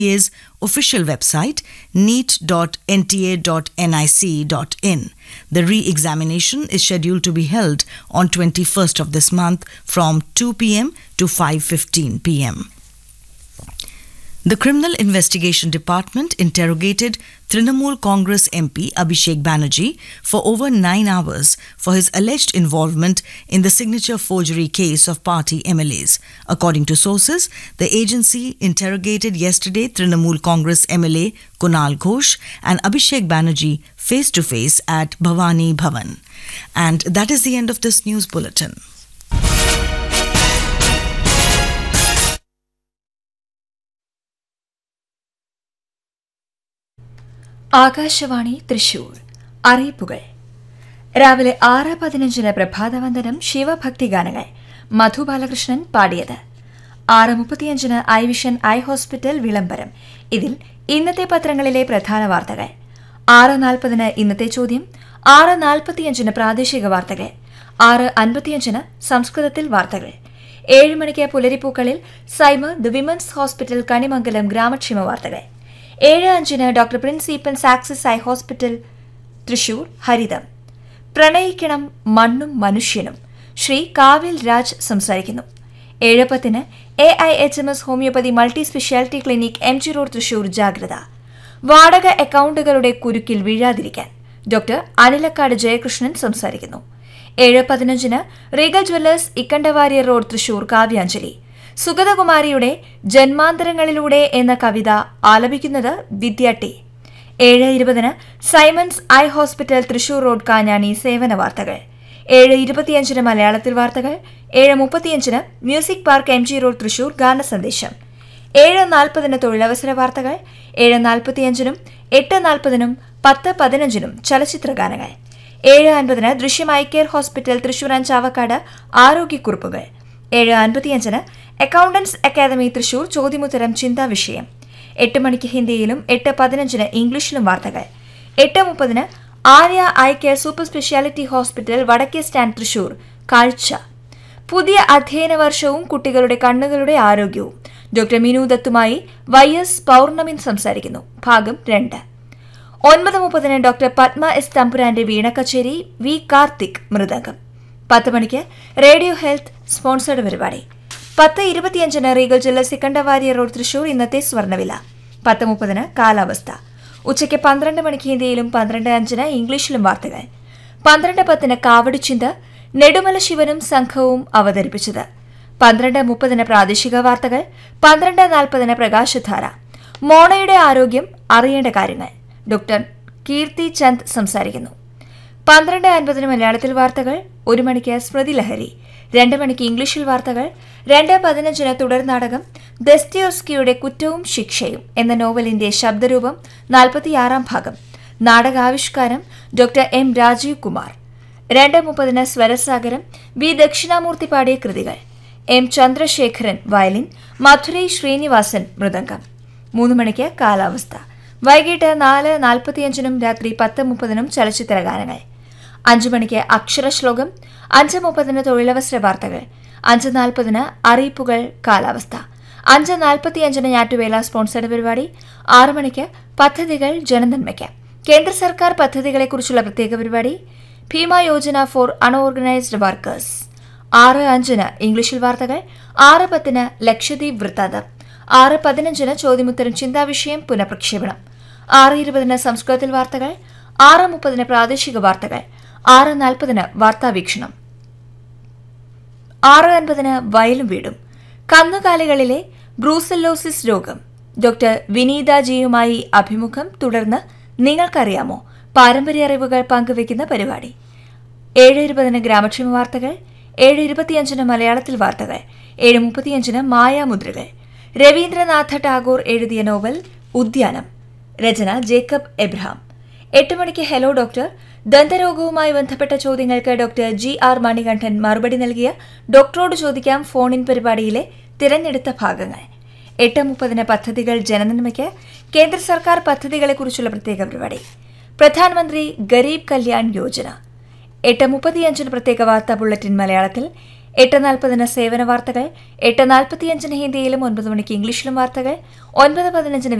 NTA's official website, neat.nta.nic.in. The re examination is scheduled to be held on 21st of this month from 2 pm to 5:15 pm. The Criminal Investigation Department interrogated Trinamool Congress MP Abhishek Banerjee for over nine hours for his alleged involvement in the signature forgery case of party MLAs. According to sources, the agency interrogated yesterday Trinamool Congress MLA Kunal Ghosh and Abhishek Banerjee face to face at Bhavani Bhavan. And that is the end of this news bulletin. Akashvani Thrissur അറിയിപ്പുകൾ രാവിലെ ആറ് പതിനഞ്ചിന് പ്രഭാതവന്ദനം ശിവഭക്തി ഗാനങ്ങൾ മധു ബാലകൃഷ്ണൻ പാടിയത് ആറ് മുപ്പത്തിയഞ്ചിന് I vision eye hospital വിളംബരം ഇതിൽ ഇന്നത്തെ പത്രങ്ങളിലെ പ്രധാന വാർത്തകൾ ആറ് നാൽപ്പതിന് ഇന്നത്തെ ചോദ്യം ആറ് നാൽപ്പത്തിയഞ്ചിന് പ്രാദേശിക വാർത്തകൾ ആറ് അൻപത്തിയഞ്ചിന് സംസ്കൃതത്തിൽ വാർത്തകൾ ഏഴ് മണിക്ക് പുലരിപ്പൂക്കളിൽ Saimar the women's hospital Kanimangalam ഗ്രാമക്ഷേമ വാർത്തകൾ ഏഴ് അഞ്ചിന് doctor Prince Eappen's Axis eye hospital Thrissur ഹരിതം പ്രണയിക്കണം മണ്ണും മനുഷ്യനും ശ്രീ കാവിൽ രാജ് സംസാരിക്കുന്നു ഏഴ് പത്തിന് A I H M S homeopathy multi speciality clinic M G road Thrissur ജാഗ്രത വാടക അക്കൗണ്ടുകളുടെ കുരുക്കിൽ വീഴാതിരിക്കാൻ ഡോക്ടർ അനിലക്കാട് ജയകൃഷ്ണൻ സംസാരിക്കുന്നു ഏഴ് പതിനഞ്ചിന് Regal jewellers Ikkandawarrier road Thrissur കാവ്യാഞ്ജലി സുഗതകുമാരിയുടെ ജന്മാന്തരങ്ങളിലൂടെ എന്ന കവിത ആലപിക്കുന്നത് വിദ്യ ടി ഏഴ് ഇരുപതിന് Symons eye hospital Thrissur road Kanjani സേവന വാർത്തകൾ ഏഴ് ഇരുപത്തിയഞ്ചിന് മലയാളത്തിൽ വാർത്തകൾ ഏഴ് മുപ്പത്തിയഞ്ചിന് music park M G road Thrissur ഗാന സന്ദേശം ഏഴ് നാൽപ്പതിന് തൊഴിലവസര വാർത്തകൾ ഏഴ് നാൽപ്പത്തിയഞ്ചിനും എട്ട് നാൽപ്പതിനും പത്ത് പതിനഞ്ചിനും ചലച്ചിത്ര ഗാനങ്ങൾ ഏഴ് അൻപതിന് Drishyam eye care hospital Thrissur Chavakkad ആരോഗ്യക്കുറിപ്പുകൾ ഏഴ് അൻപത്തിയഞ്ചിന് അക്കൗണ്ടൻസ് അക്കാദമി തൃശൂർ ചോദ്യമുത്തരം ചിന്താ വിഷയം എട്ട് മണിക്ക് ഹിന്ദിയിലും എട്ട് പതിനഞ്ചിന് ഇംഗ്ലീഷിലും വാർത്തകൾ എട്ട് മുപ്പതിന് Arya eye care super speciality hospital വടക്കേ സ്റ്റാൻഡ് തൃശൂർ കാഴ്ച പുതിയ അധ്യയന വർഷവും കുട്ടികളുടെ കണ്ണുകളുടെ ആരോഗ്യവും ഡോക്ടർ മിനു ദത്തുമായി വൈ എസ് പൗർണമി സംസാരിക്കുന്നു ഭാഗം രണ്ട് ഒൻപത് മുപ്പതിന് ഡോക്ടർ പത്മ എസ് തമ്പുരാന്റെ വീണ കച്ചേരി വി കാർത്തിക് മൃദംഗം പത്ത് മണിക്ക് റേഡിയോ ഹെൽത്ത് സ്പോൺസേഡ് പരിപാടി പത്ത് ഇരുപത്തിയഞ്ചിന് റീഗൽ ജില്ല സിക്കണ്ടവാരിയ റോഡ് തൃശൂർ ഇന്നത്തെ സ്വർണ്ണവില പത്ത് മുപ്പതിന് കാലാവസ്ഥ ഉച്ചയ്ക്ക് പന്ത്രണ്ട് മണിക്ക് ഹിന്ദിയിലും പന്ത്രണ്ട് അഞ്ചിന് ഇംഗ്ലീഷിലും വാർത്തകൾ പന്ത്രണ്ട് പത്തിന് കാവടിച്ചിന്ത നെടുമല ശിവനും സംഘവും അവതരിപ്പിച്ചത് പന്ത്രണ്ട് മുപ്പതിന് പ്രാദേശിക വാർത്തകൾ പന്ത്രണ്ട് നാൽപ്പതിന് പ്രകാശധാര മോണയുടെ ആരോഗ്യം അറിയേണ്ട കാര്യങ്ങൾ ഡോക്ടർ കീർത്തി ചന്ദ് സംസാരിക്കുന്നു പന്ത്രണ്ട് അൻപതിന് മലയാളത്തിൽ വാർത്തകൾ ഒരു മണിക്ക് സ്മൃതി ലഹരി രണ്ട് മണിക്ക് ഇംഗ്ലീഷിൽ വാർത്തകൾ രണ്ട് പതിനഞ്ചിന് തുടർ നാടകം ദസ്റ്റിയോസ്കിയുടെ കുറ്റവും ശിക്ഷയും എന്ന നോവലിന്റെ ശബ്ദരൂപം നാൽപ്പത്തിയാറാം ഭാഗം നാടകാവിഷ്കാരം ഡോക്ടർ എം രാജീവ് കുമാർ രണ്ട് മുപ്പതിന് സ്വരസാഗരം വി ദക്ഷിണാമൂർത്തി പാടിയ കൃതികൾ എം ചന്ദ്രശേഖരൻ വയലിൻ മധുരൈ ശ്രീനിവാസൻ മൃദംഗം മൂന്ന് മണിക്ക് കാലാവസ്ഥ വൈകിട്ട് നാല് നാൽപ്പത്തിയഞ്ചിനും രാത്രി പത്ത് മുപ്പതിനും ചലച്ചിത്ര ഗാനങ്ങൾ അഞ്ചു മണിക്ക് അക്ഷരശ്ലോകം അഞ്ച് മുപ്പതിന് തൊഴിലവസര വാർത്തകൾ അഞ്ച് നാൽപ്പതിന് അറിയിപ്പുകൾ കാലാവസ്ഥ അഞ്ച് നാൽപ്പത്തിയഞ്ചിന് ഞാറ്റുവേല സ്പോൺസർഡ് പരിപാടി ആറു മണിക്ക് പദ്ധതികൾ ജനനന്മയ്ക്ക് കേന്ദ്ര സർക്കാർ പദ്ധതികളെക്കുറിച്ചുള്ള പ്രത്യേക പരിപാടി Bima Yojana for unorganised workers ആറ് അഞ്ചിന് ഇംഗ്ലീഷിൽ വാർത്തകൾ ആറ് പത്തിന് ലക്ഷദ്വീപ് വൃത്താന്തം ആറ് പതിനഞ്ചിന് ചോദ്യമുത്തരം ചിന്താവിഷയം പുനഃപ്രക്ഷേപണം ആറ് ഇരുപതിന് സംസ്കൃതത്തിൽ വാർത്തകൾ ആറ് മുപ്പതിന് പ്രാദേശിക വാർത്തകൾ ആറ് നാൽപ്പതിന് വാർത്താവീക്ഷണം ആറ് അൻപതിന് വയലും വീടും കന്നുകാലികളിലെ ബ്രൂസല്ലോസിസ് രോഗം ഡോക്ടർ വിനീത ജിയുമായി അഭിമുഖം തുടർന്ന് നിങ്ങൾക്കറിയാമോ പാരമ്പര്യ അറിവുകൾ പങ്കുവയ്ക്കുന്ന പരിപാടി ഏഴ് ഇരുപതിന് ഗ്രാമക്ഷേമ വാർത്തകൾ ഏഴ് ഇരുപത്തിയഞ്ചിന് മലയാളത്തിൽ വാർത്തകൾ ഏഴ് മുപ്പത്തിയഞ്ചിന് മായാമുദ്രകൾ രവീന്ദ്രനാഥ ടാഗോർ എഴുതിയ നോവൽ ഉദ്യാനം രചന ജേക്കബ് എബ്രഹാം എട്ട് മണിക്ക് ഹലോ ഡോക്ടർ ദന്തരോഗവുമായി ബന്ധപ്പെട്ട ചോദ്യങ്ങൾക്ക് ഡോക്ടർ ജി ആർ മണികണ്ഠൻ മറുപടി നൽകിയ ഡോക്ടറോട് ചോദിക്കാം ഫോണിൻ പരിപാടിയിലെ തിരഞ്ഞെടുത്ത ഭാഗങ്ങൾ എട്ട് മുപ്പതിന് പദ്ധതികൾ ജനനന്മയ്ക്ക് കേന്ദ്ര സർക്കാർ പദ്ധതികളെക്കുറിച്ചുള്ള പ്രത്യേക പരിപാടി പ്രധാനമന്ത്രി ഗരീബ് കല്യാൺ യോജന എട്ട് മുപ്പത്തിയഞ്ചിന് പ്രത്യേക വാർത്താ ബുള്ളറ്റിൻ മലയാളത്തിൽ എട്ട് നാൽപ്പതിന് സേവന വാർത്തകൾ എട്ട് നാൽപ്പത്തിയഞ്ചിന് ഹിന്ദിയിലും ഒൻപത് മണിക്ക് ഇംഗ്ലീഷിലും വാർത്തകൾ ഒൻപത് പതിനഞ്ചിന്